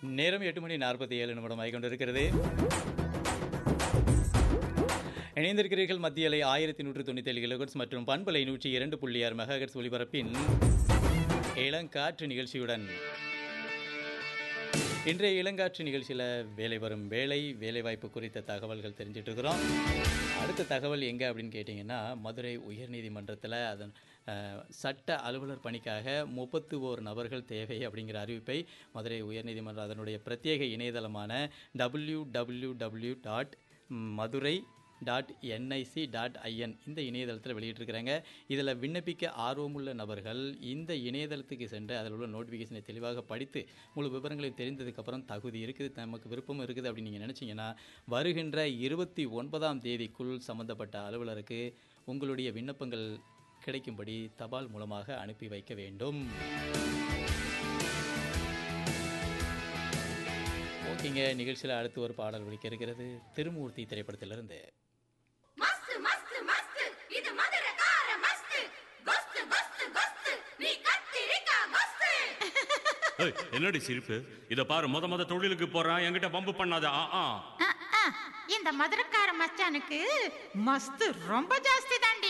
நேரம் எட்டு மணி நாற்பத்தி ஏழு நிமிடம் கொண்டிருக்கிறது இணைந்திருக்கிறீர்கள் மத்திய அலை ஆயிரத்தி நூற்று தொண்ணூற்றி ஏழு கிலோகட்ஸ் மற்றும் பண்பலை நூற்றி இரண்டு புள்ளி ஆறு மெகாஹெட்ஸ் ஒலிபரப்பின் இளங்காற்று நிகழ்ச்சியுடன் இன்றைய இளங்காற்று நிகழ்ச்சியில் வேலை வரும் வேலை வேலைவாய்ப்பு குறித்த தகவல்கள் தெரிஞ்சிட்டு இருக்கிறோம் அடுத்த தகவல் எங்கே அப்படின்னு கேட்டிங்கன்னா மதுரை உயர்நீதிமன்றத்தில் அதன் அஹ், சட்ட அலுவலர் பணிக்காக முப்பத்து ஓர் நபர்கள் தேவை அப்படிங்கிற அறிவிப்பை மதுரை உயர்நீதிமன்றம் அதனுடைய பிரத்யேக இணையதளமான W W W dot Madurai dot NIC dot IN இந்த இணையதளத்தில் வெளியிட்டிருக்கிறாங்க இதில் விண்ணப்பிக்க ஆர்வமுள்ள நபர்கள் இந்த இணையதளத்துக்கு சென்று அதில் உள்ள நோட்டிஃபிகேஷனை தெளிவாக படித்து முழு விவரங்களையும் தெரிந்ததுக்கப்புறம் தகுதி இருக்குது நமக்கு விருப்பம் இருக்குது அப்படின்னு நீங்கள் நினச்சிங்கன்னா வருகின்ற இருபத்தி ஒன்பதாம் தேதிக்குள் சம்மந்தப்பட்ட அலுவலருக்கு உங்களுடைய விண்ணப்பங்கள் கிடைக்கும்படி தபால் மூலமாக அனுப்பி வைக்க வேண்டும் ஓகேங்க நிகழ்ச்சியில் அடுத்து ஒரு பாடல் ஒலிக்க இருக்கிறது திருமூர்த்தி திரைப்படத்திலிருந்து மஸ்து மஸ்து மஸ்து இது மதுரக்கார மஸ்து கொஸ்து கொஸ்து கொஸ்து நீ கத்திரிக்கா கொஸ்து ஏய், என்னடி சிரிப்பு இத பாரு முத முத தொழிலுக்கு போறான் என்கிட்ட பம்பு பண்ணாத ஆ ஆ இந்த மதுரக்கார மச்சானுக்கு மஸ்து ரொம்ப ஜாஸ்தி தாண்டி